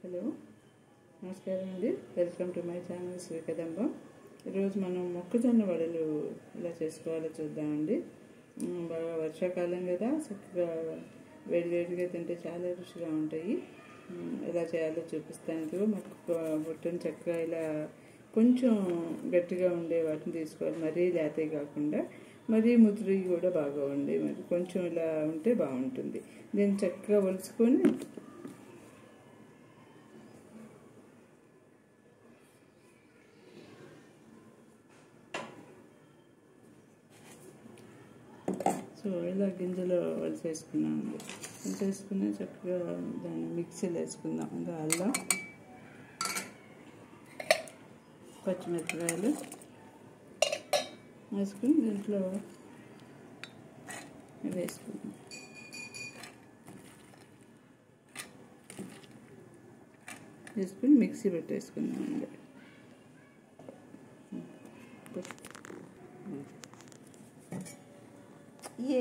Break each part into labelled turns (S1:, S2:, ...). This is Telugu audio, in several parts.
S1: హలో నమస్కారం అండి welcome to my channel Sri Kadambam ఈరోజు మనం మొక్కజొన్న వడలు ఎలా చేసుకోవాలో చూద్దామండి ఉమ్, బాగా వర్షాకాలం కదా చక్కగా వేడివేడిగా తింటే చాలా రుచిగా ఉంటాయి ఉమ్, ఎలా చేయాలో చూపిస్తాను ఇదిగో మొక్క పొట్టుని చక్కగా ఇలా కొంచెం గట్టిగా ఉండే వాటిని తీసుకోవాలి మరీ లేతే కాకుండా మరీ ముదిరి కూడా బాగా ఉండే మరి కొంచెం ఇలా ఉంటే బాగుంటుంది దీన్ని చక్కగా ఒలుచుకొని సో ఇలా గింజలు వలిసేసుకున్నాము వలిసేసుకుని చక్కగా దాన్ని మిక్సీలో వేసుకుందాం ఇంకా అల్లం పచ్చిమిరపకాయలు వేసుకుని దీంట్లో వేసుకుందాం వేసుకుని మిక్సీ పెట్టేసుకుందాం అండి
S2: ఏ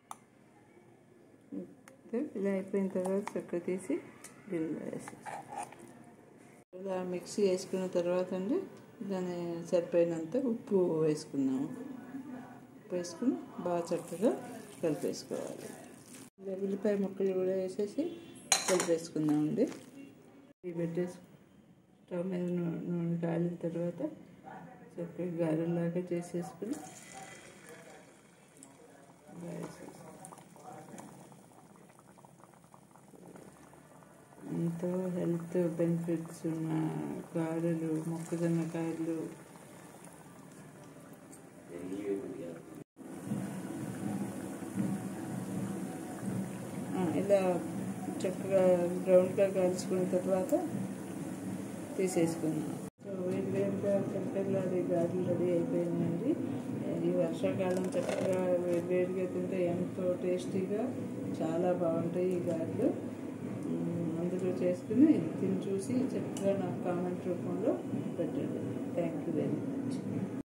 S1: ఇలా అయిపోయిన తర్వాత చక్క తీసి గిన్నెలో వేసేసి ఇలా మిక్సీ వేసుకున్న తర్వాత అండి దాన్ని సరిపోయినంత ఉప్పు వేసుకున్నాము ఉప్పు వేసుకుని బాగా చక్కగా కలిపేసుకోవాలి ఇలా ఉల్లిపాయ ముక్కలు కూడా వేసేసి కలిపేసుకుందామండి ఇవి పెట్టేసి స్టవ్ మీద నూ- నూనె కాలిన తర్వాత చక్కగా గారెలాగా చేసేసుకుని వేసేసి ఎంతో హెల్త్ బెనిఫిట్స్ ఉన్న గారెలు మొక్కజొన్న కాయలు ఆ, ఇలా చక్కగా బ్రౌన్గా కాల్చుకున్న తర్వాత తీసేసుకున్నాం సో వేడి వేడిగా చక్కర్లాడి గారెలు రెడీ అయిపోయిందండి ఈ వర్షాకాలం చక్కగా వేడి వేడిగా తింటే ఎంతో టేస్టీగా చాలా బాగుంటాయి ఈ గారెలు మ్మ్, అందులో చేసుకుని తిని చూసి చక్కగా నాకు కామెంట్ రూపంలో పెట్టండి థ్యాంక్ యూ వెరీ మచ్